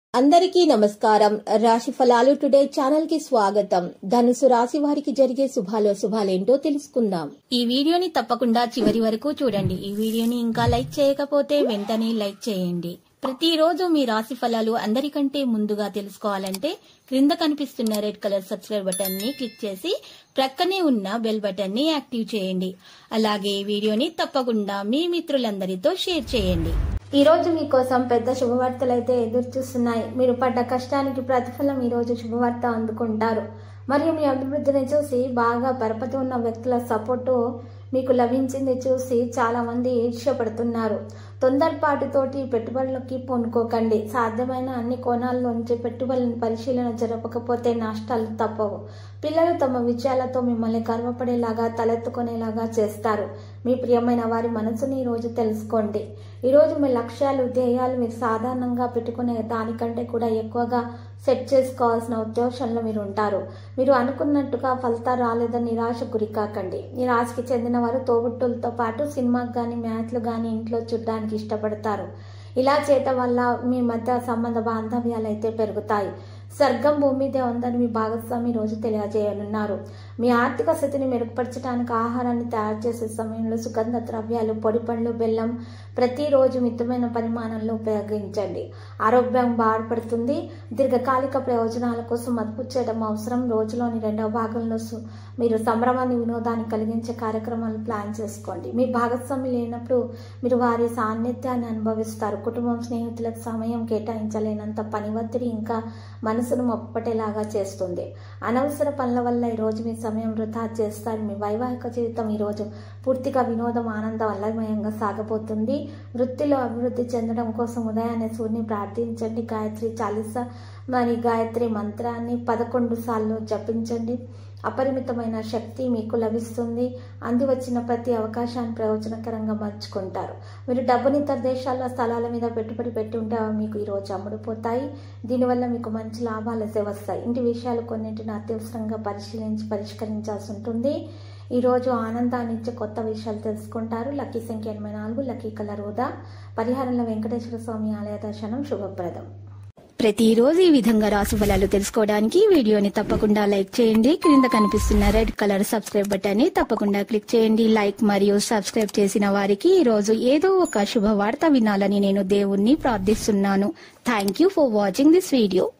అందరికీ నమస్కారం రాశి ఫలాలు టుడే ఛానల్ కి స్వాగతం ధనుసు రాశి వారికి జరిగే శుభాలో శుభాలేంటో తెలుసుకుందాం ఈ వీడియోని తప్పకుండా చివరి వరకు చూడండి ఈ వీడియోని ఇంకా లైక్ చేయకపోతే వెంటనే లైక్ చేయండి ప్రతిరోజు మీ రాశి ఫలాలు అందరికంటే ముందుగా తెలుసుకోవాలంటే క్రింద కనిపిస్తున్న రెడ్ కలర్ సబ్స్క్రైబ్ బటన్ ని క్లిక్ చేసి ప్రక్కనే ఉన్న బెల్ బటన్ ని యాక్టివ్ చేయండి అలాగే ఈ వీడియోని తప్పకుండా మీ మిత్రులందరితో షేర్ చేయండి ఈ రోజు మీకోసం పెద్ద శుభవార్తలు అయితే ఎదురు చూస్తున్నాయి మీరు పడ్డ కష్టానికి ప్రతిఫలం ఈ రోజు శుభవార్త అందుకుంటారు మరియు మీ అభివృద్ధిని చూసి బాగా పరపతి ఉన్న వ్యక్తుల సపోర్టు మీకు లభించింది చూసి చాలా మంది ఈర్ష్యపడుతున్నారు తొందరపాటుతోటి పెట్టుబడులకి పూనుకోకండి సాధ్యమైన అన్ని కోణాల్లోంచి పెట్టుబడులను పరిశీలన జరపకపోతే నష్టాలు తప్పవు పిల్లలు తమ విజయాలతో మిమ్మల్ని గర్వపడేలాగా తలెత్తుకునేలాగా చేస్తారు మీ ప్రియమైన వారి మనసుని ఈరోజు తెలుసుకోండి ఈరోజు మీ లక్ష్యాలు ధ్యేయాలు మీరు సాధారణంగా పెట్టుకునే దానికంటే కూడా ఎక్కువగా సెట్ చేసుకోవాల్సిన ఉద్దేశంలో మీరు ఉంటారు మీరు అనుకున్నట్టుగా ఫలితాలు రాలేదని నిరాశ గురి కాకండి ఈ రాశికి చెందిన వారు తోబుట్టులతో పాటు సినిమాకి కానీ మ్యాచ్లు కానీ ఇంట్లో చూడడానికి ఇష్టపడతారు ఇలా చేయటం వల్ల మీ మధ్య సంబంధ బాంధవ్యాలు అయితే పెరుగుతాయి స్వర్గం భూమి మీదే ఉందని మీ భాగస్వామి రోజు తెలియజేయనున్నారు మీ ఆర్థిక స్థితిని మెరుగుపరచడానికి ఆహారాన్ని తయారు చేసే సమయంలో సుగంధ ద్రవ్యాలు పొడి పండ్లు బెల్లం ప్రతిరోజు మితమైన పరిమాణంలో ఉపయోగించండి ఆరోగ్యం బాధపడుతుంది దీర్ఘకాలిక ప్రయోజనాల కోసం మదుపు చేయడం అవసరం రోజులోని రెండవ భాగంలో సు- మీరు సంభ్రమాన్ని వినోదాన్ని కలిగించే కార్యక్రమాలు ప్లాన్ చేసుకోండి మీ భాగస్వామి లేనప్పుడు మీరు వారి సాన్నిధ్యాన్ని అనుభవిస్తారు కుటుంబం స్నేహితులకు సమయం కేటాయించలేనంత పని ఒత్తిడి ఇంకా మనసును మొప్పటేలాగా చేస్తుంది అనవసర పనుల వల్ల ఈరోజు మీ సమయం వృధా చేస్తారు మీ వైవాహిక జీవితం ఈరోజు పూర్తిగా వినోదం ఆనంద వల్లమయంగా సాగబోతుంది వృత్తిలో అభివృద్ధి చెందడం కోసం ఉదయాన్నే సూర్యుని ప్రార్థించండి గాయత్రి చాలీస మరి గాయత్రి మంత్రాన్ని పదకొండు సార్లు జపించండి అపరిమితమైన శక్తి మీకు లభిస్తుంది అంది వచ్చిన ప్రతి అవకాశాన్ని ప్రయోజనకరంగా మలుచుకుంటారు మీరు డబ్బుని ఇతర దేశాల్లో స్థలాల మీద పెట్టుబడి పెట్టి ఉంటే అవి మీకు ఈరోజు అమ్ముడుపోతాయి దీనివల్ల మీకు మంచి లాభాలు అయితే వస్తాయి ఇంటి విషయాలు కొన్నింటిని అత్యవసరంగా పరిశీలించి పరిష్కరించాల్సి ఉంటుంది ఈరోజు ఆనందాన్ని ఇచ్చే కొత్త విషయాలు తెలుసుకుంటారు లక్కీ సంఖ్య ఎనభై నాలుగు లక్కీ కలర్ హోదా పరిహారంలో వెంకటేశ్వర స్వామి ఆలయ దర్శనం శుభప్రదం ప్రతిరోజు ఈ విధంగా రాశి ఫలాలు తెలుసుకోవడానికి ఈ వీడియోని తప్పకుండా లైక్ చేయండి క్రింద కనిపిస్తున్న రెడ్ కలర్ సబ్స్క్రైబ్ బటన్ ని తప్పకుండా క్లిక్ చేయండి లైక్ మరియు సబ్స్క్రైబ్ చేసిన వారికి ఈ రోజు ఏదో ఒక శుభవార్త వినాలని నేను దేవుణ్ణి ప్రార్థిస్తున్నాను thank you for watching this video